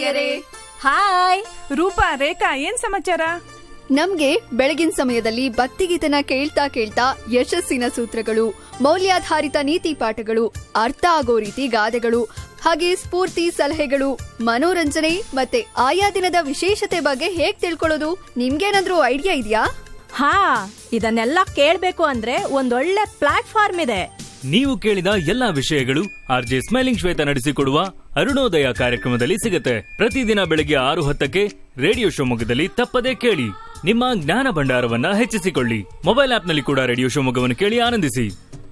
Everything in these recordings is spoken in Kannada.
ಹಾಯ್ ರೂಪಾ ರೇಖಾ ಏನ್ ಸಮಾಚಾರ ನಮ್ಗೆ ಬೆಳಗಿನ ಸಮಯದಲ್ಲಿ ಭಕ್ತಿಗೀತನ ಕೇಳ್ತಾ ಕೇಳ್ತಾ ಯಶಸ್ಸಿನ ಸೂತ್ರಗಳು ಮೌಲ್ಯಾಧಾರಿತ ನೀತಿ ಪಾಠಗಳು ಅರ್ಥ ಆಗೋ ರೀತಿ ಗಾದೆಗಳು ಹಾಗೆ ಸ್ಫೂರ್ತಿ ಸಲಹೆಗಳು ಮನೋರಂಜನೆ ಮತ್ತೆ ಆಯಾ ದಿನದ ವಿಶೇಷತೆ ಬಗ್ಗೆ ಹೇಗ್ ತಿಳ್ಕೊಳ್ಳೋದು ನಿಮ್ಗೇನಾದ್ರೂ ಐಡಿಯಾ ಇದೆಯಾ ಹಾ ಇದನ್ನೆಲ್ಲ ಕೇಳ್ಬೇಕು ಅಂದ್ರೆ ಒಂದೊಳ್ಳೆ ಪ್ಲಾಟ್ಫಾರ್ಮ್ ಇದೆ ನೀವು ಕೇಳಿದ ಎಲ್ಲಾ ವಿಷಯಗಳು ಆರ್ ಜೆ ಸ್ಮೈಲಿಂಗ್ ಶ್ವೇತ ನಡೆಸಿಕೊಡುವ ಅರುಣೋದಯ ಕಾರ್ಯಕ್ರಮದಲ್ಲಿ ಸಿಗುತ್ತೆ ಪ್ರತಿದಿನ ಬೆಳಗ್ಗೆ ಆರು ಹತ್ತಕ್ಕೆ ರೇಡಿಯೋ ಶಿವಮೊಗ್ಗದಲ್ಲಿ ತಪ್ಪದೇ ಕೇಳಿ ನಿಮ್ಮ ಜ್ಞಾನ ಭಂಡಾರವನ್ನ ಹೆಚ್ಚಿಸಿಕೊಳ್ಳಿ ಮೊಬೈಲ್ ಆಪ್ನಲ್ಲಿ ಕೂಡ ರೇಡಿಯೋ ಶಿವಮೊಗ್ಗವನ್ನು ಕೇಳಿ ಆನಂದಿಸಿ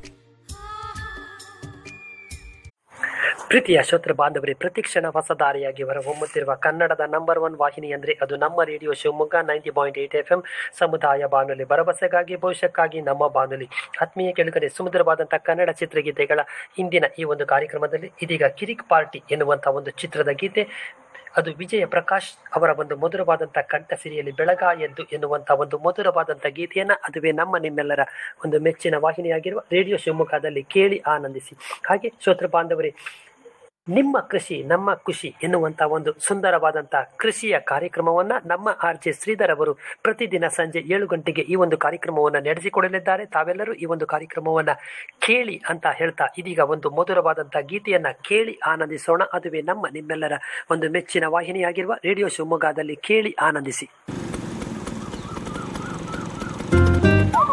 ಪ್ರೀತಿಯ ಶ್ರೋತೃ ಬಾಂಧವರೇ ಪ್ರತಿಕ್ಷಣ ಹೊಸ ದಾರಿಯಾಗಿ ಹೊಮ್ಮುತ್ತಿರುವ ಕನ್ನಡದ ನಂಬರ್ ಒನ್ ವಾಹಿನಿ ಅಂದರೆ ಅದು ನಮ್ಮ radio Shivamogga ninety point eight F M ಸಮುದಾಯ ಬಾನುಲಿ ಭರವಸೆಗಾಗಿ ಭವಿಷ್ಯಕ್ಕಾಗಿ ನಮ್ಮ ಬಾನುಲಿ ಆತ್ಮೀಯ ಕೆಳಗಡೆ ಸುಮಧುರವಾದಂಥ ಕನ್ನಡ ಚಿತ್ರಗೀತೆಗಳ ಇಂದಿನ ಈ ಒಂದು ಕಾರ್ಯಕ್ರಮದಲ್ಲಿ ಇದೀಗ ಕಿರಿಕ್ ಪಾರ್ಟಿ ಎನ್ನುವಂಥ ಒಂದು ಚಿತ್ರದ ಗೀತೆ ಅದು ವಿಜಯ ಪ್ರಕಾಶ್ ಅವರ ಒಂದು ಮಧುರವಾದಂಥ ಕಂಠಸಿರಿಯಲ್ಲಿ ಬೆಳಗ ಎದ್ದು ಎನ್ನುವಂಥ ಒಂದು ಮಧುರವಾದಂಥ ಗೀತೆಯನ್ನು ಅದುವೇ ನಮ್ಮ ನಿಮ್ಮೆಲ್ಲರ ಒಂದು ಮೆಚ್ಚಿನ ವಾಹಿನಿಯಾಗಿರುವ ರೇಡಿಯೋ ಶಿವಮೊಗ್ಗದಲ್ಲಿ ಕೇಳಿ ಆನಂದಿಸಿ ಹಾಗೆ ಶ್ರೋತೃ ಬಾಂಧವರೇ ನಿಮ್ಮ ಕೃಷಿ ನಮ್ಮ ಖುಷಿ ಎನ್ನುವಂಥ ಒಂದು ಸುಂದರವಾದಂಥ ಕೃಷಿಯ ಕಾರ್ಯಕ್ರಮವನ್ನು ನಮ್ಮ ಆರ್ ಜೆ ಶ್ರೀಧರ್ ಅವರು ಪ್ರತಿದಿನ ಸಂಜೆ ಏಳು ಗಂಟೆಗೆ ಈ ಒಂದು ಕಾರ್ಯಕ್ರಮವನ್ನು ನಡೆಸಿಕೊಡಲಿದ್ದಾರೆ ತಾವೆಲ್ಲರೂ ಈ ಒಂದು ಕಾರ್ಯಕ್ರಮವನ್ನು ಕೇಳಿ ಅಂತ ಹೇಳ್ತಾ ಇದೀಗ ಒಂದು ಮಧುರವಾದಂಥ ಗೀತೆಯನ್ನು ಕೇಳಿ ಆನಂದಿಸೋಣ ಅದುವೇ ನಮ್ಮ ನಿಮ್ಮೆಲ್ಲರ ಒಂದು ಮೆಚ್ಚಿನ ವಾಹಿನಿಯಾಗಿರುವ ರೇಡಿಯೋ ಶಿವಮೊಗ್ಗದಲ್ಲಿ ಕೇಳಿ ಆನಂದಿಸಿ